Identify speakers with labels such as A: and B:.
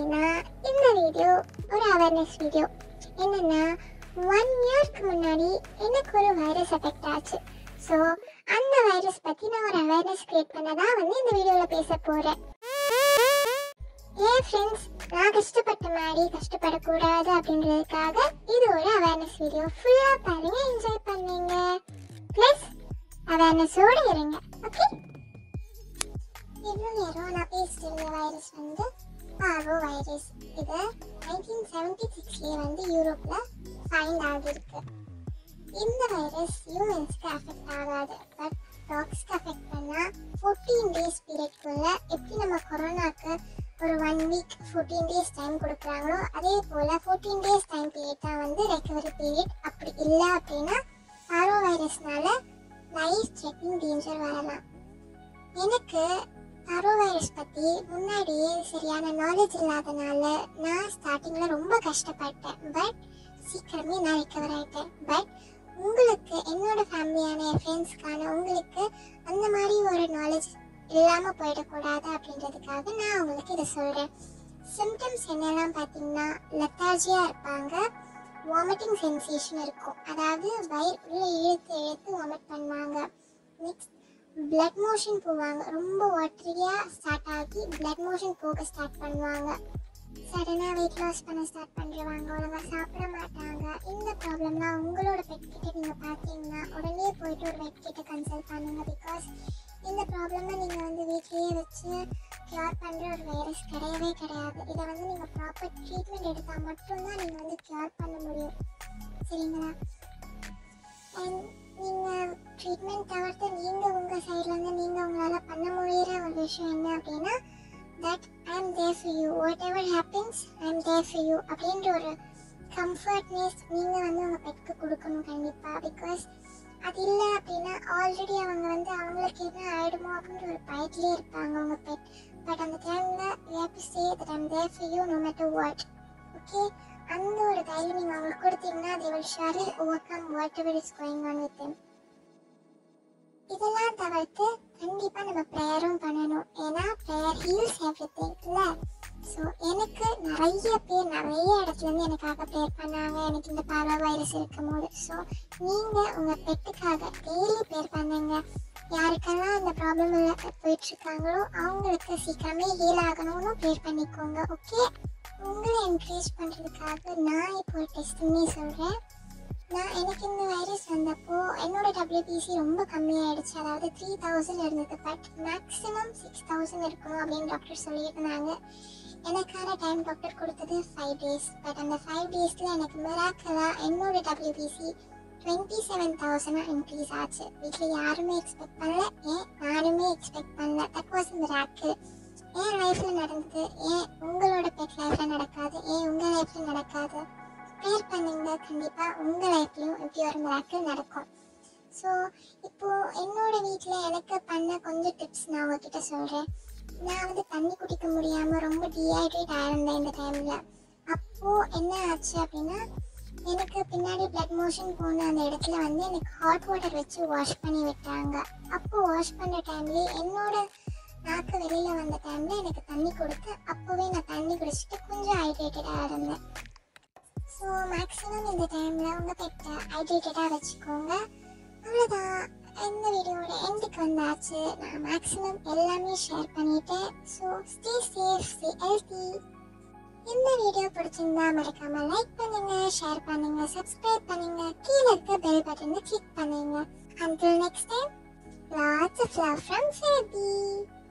A: அப்படின்னா இந்த வீடியோ ஒரு அவேர்னஸ் வீடியோ என்னன்னா ஒன் இயர்க்கு முன்னாடி எனக்கு ஒரு வைரஸ் அஃபெக்ட் ஆச்சு ஸோ அந்த வைரஸ் பற்றி நான் ஒரு அவேர்னஸ் கிரியேட் பண்ணதா வந்து இந்த வீடியோவில் பேச போகிறேன் ஏன் ஃப்ரெண்ட்ஸ் நான் கஷ்டப்பட்ட மாதிரி கஷ்டப்படக்கூடாது அப்படின்றதுக்காக இது ஒரு அவேர்னஸ் வீடியோ ஃபுல்லாக பாருங்க என்ஜாய் பண்ணுங்க ப்ளஸ் அவேர்னஸோடு இருங்க ஓகே இவ்வளோ நேரம் நான் பேசிட்டு இருந்த வைரஸ் வந்து பார்வோ வைரஸ் இது நைன்டீன் செவன்டி சிக்ஸ்லேயே வந்து யூரோப்பில் ஃபைண்ட் ஆகியிருக்கு இந்த வைரஸ் ஹியூமன்ஸ்க்கு அஃபெக்ட் ஆகாது பட் டாக்ஸ்க்கு அஃபெக்ட் பண்ணால் ஃபோர்டீன் டேஸ் பீரியட்குள்ள எப்படி நம்ம கொரோனாக்கு ஒரு one week fourteen days time கொடுக்குறாங்களோ அதே போல் ஃபோர்டீன் டேஸ் டைம் பீரியட் தான் வந்து ரெக்கவரி பீரியட் அப்படி இல்லை அப்படின்னா பாரோ வைரஸ்னால லைஃப் த்ரெட்டிங் டேஞ்சர் வரலாம் எனக்கு பாரோ வைரஸ் பற்றி முன்னாடியே சரியான நாலேஜ் இல்லாதனால நான் ஸ்டார்டிங்கில் ரொம்ப கஷ்டப்பட்டேன் பட் சீக்கிரமே நான் ரெக்கவர் ஆகிட்டேன் பட் உங்களுக்கு என்னோட ஃபேமிலியான என் ஃப்ரெண்ட்ஸ்க்கான உங்களுக்கு அந்த மாதிரி ஒரு நாலேஜ் இல்லாமல் போயிடக்கூடாது அப்படின்றதுக்காக நான் உங்களுக்கு இதை சொல்கிறேன் சிம்டம்ஸ் என்னெல்லாம் பார்த்தீங்கன்னா லெத்தார்ஜியாக இருப்பாங்க வாமிட்டிங் சென்சேஷன் இருக்கும் அதாவது வயிறு உள்ள இழுத்து இழுத்து வாமிட் பண்ணுவாங்க நெக்ஸ்ட் பிளட் மோஷன் போவாங்க ரொம்ப வாட்டரியாக ஸ்டார்ட் ஆகி பிளட் மோஷன் போக ஸ்டார்ட் பண்ணுவாங்க சடனாக வெயிட் லாஸ் பண்ண ஸ்டார்ட் பண்ணிடுவாங்க ஒழுங்காக சாப்பிட மாட்டாங்க இந்த ப்ராப்ளம்லாம் உங்களோட பெட் கிட்ட நீங்கள் பார்த்தீங்கன்னா உடனே போயிட்டு ஒரு வெட் கிட்ட கன்சல்ட் பண்ணுங்க பிகாஸ் இந்த ப்ராப்ளமை நீங்கள் வந்து வீட்லேயே வச்சு க்யூர் பண்ணுற ஒரு வைரஸ் கிடையவே கிடையாது இதை வந்து நீங்கள் ப்ராப்பர் ட்ரீட்மெண்ட் எடுத்தால் மட்டும்தான் நீங்கள் வந்து க்யூர் பண்ண முடியும் சரிங்களா அண்ட் நீங்கள் ட்ரீட்மெண்ட் தவிர்த்து நீங்கள் உங்கள் சைட்லேருந்து நீங்கள் உங்களால் பண்ண முடியிற ஒரு விஷயம் என்ன அப்படின்னா that I am there for you whatever happens I am there for you அப்படின்ற ஒரு கம்ஃபர்ட்னஸ் நீங்கள் வந்து உங்கள் பெட்க்கு கொடுக்கணும் கண்டிப்பாக பிகாஸ் அது இல்லை அப்படின்னா ஆல்ரெடி அவங்க வந்து அவங்களுக்கு என்ன ஆயிடுமோ அப்படின்ற ஒரு பயத்திலே இருப்பாங்க உங்கள் பெட் பட் அந்த டைமில் you have to say that I'm there for you no matter what okay அந்த ஒரு தைரியம் நீங்கள் அவங்களுக்கு கொடுத்தீங்கன்னா they will surely overcome whatever is going on with them இதெல்லாம் தவிர்த்து கண்டிப்பாக நம்ம ப்ரேயரும் பண்ணணும் ஏன்னா ப்ரேயர் ஹீல்ஸ் எவ்ரி திங் இல்லை ஸோ எனக்கு நிறைய பேர் நிறைய இடத்துல இருந்து எனக்காக ப்ரேயர் பண்ணாங்க எனக்கு இந்த பாரோ வைரஸ் இருக்கும் போது ஸோ நீங்கள் உங்கள் பெட்டுக்காக டெய்லி ப்ரேயர் பண்ணுங்க யாருக்கெல்லாம் இந்த ப்ராப்ளம் போயிட்டு இருக்காங்களோ அவங்களுக்கு சீக்கிரமே ஹீல் ஆகணும்னு ப்ரேயர் பண்ணிக்கோங்க ஓகே உங்களை என்கரேஜ் பண்ணுறதுக்காக நான் இப்போ ஒரு டெஸ்ட்னே சொல்கிறேன் நான் எனக்கு இந்த வைரஸ் வந்தப்போ என்னோட டபிள்யூபிசி ரொம்ப கம்மியாயிடுச்சு அதாவது த்ரீ தௌசண்ட் இருந்தது பட் மேக்ஸிமம் சிக்ஸ் தௌசண்ட் இருக்கணும் அப்படின்னு டாக்டர் சொல்லியிருந்தாங்க எனக்கான டைம் டாக்டர் கொடுத்தது ஃபைவ் டேஸ் பட் அந்த ஃபைவ் டேஸில் எனக்கு மிராக்கலாக என்னோட டபிள்யூபிசி டுவெண்ட்டி செவன் தௌசண்டாக இன்க்ரீஸ் ஆச்சு வீட்டில் யாருமே எக்ஸ்பெக்ட் பண்ணல ஏன் நானுமே எக்ஸ்பெக்ட் பண்ணல தட் வாஸ் மிராக்கிள் ஏன் லைஃப்பில் நடந்தது ஏன் உங்களோட பெட் லைஃப்பில் நடக்காது ஏன் உங்கள் லைஃப்பில் நடக்காது ப்ரேயர் பண்ணுங்க கண்டிப்பாக உங்கள் லைஃப்லையும் இப்படி ஒரு மிராக்கிள் நடக்கும் ஸோ இப்போது என்னோட வீட்டில் எனக்கு பண்ண கொஞ்சம் டிப்ஸ் நான் உங்ககிட்ட சொல்கிறேன் நான் வந்து தண்ணி குடிக்க முடியாமல் ரொம்ப டீஹைட்ரேட் ஆயிருந்தேன் இந்த டைமில் அப்போது என்ன ஆச்சு அப்படின்னா எனக்கு பின்னாடி பிளட் மோஷன் போன அந்த இடத்துல வந்து எனக்கு ஹாட் வாட்டர் வச்சு வாஷ் பண்ணி விட்டாங்க அப்போது வாஷ் பண்ணுற டைம்லேயே என்னோட நாக்கு வெளியில் வந்த டைமில் எனக்கு தண்ணி கொடுத்து அப்போவே நான் தண்ணி குடிச்சிட்டு கொஞ்சம் ஹைட்ரேட்டடாக இருந்தேன் ஸோ மேக்ஸிமம் இந்த டைமில் உங்கள் பெட்டை ஹைட்ரேட்டடாக வச்சுக்கோங்க அவ்வளோதான் இந்த வீடியோட எண்டுக்கு வந்தாச்சு நான் மேக்ஸிமம் எல்லாமே ஷேர் பண்ணிட்டேன் so stay safe stay healthy இந்த வீடியோ பிடிச்சிருந்தா மறக்காம லைக் பண்ணுங்க ஷேர் பண்ணுங்க சப்ஸ்கிரைப் பண்ணுங்க கீழே இருக்க பெல் பட்டனை கிளிக் பண்ணுங்க until next time lots of love from Feby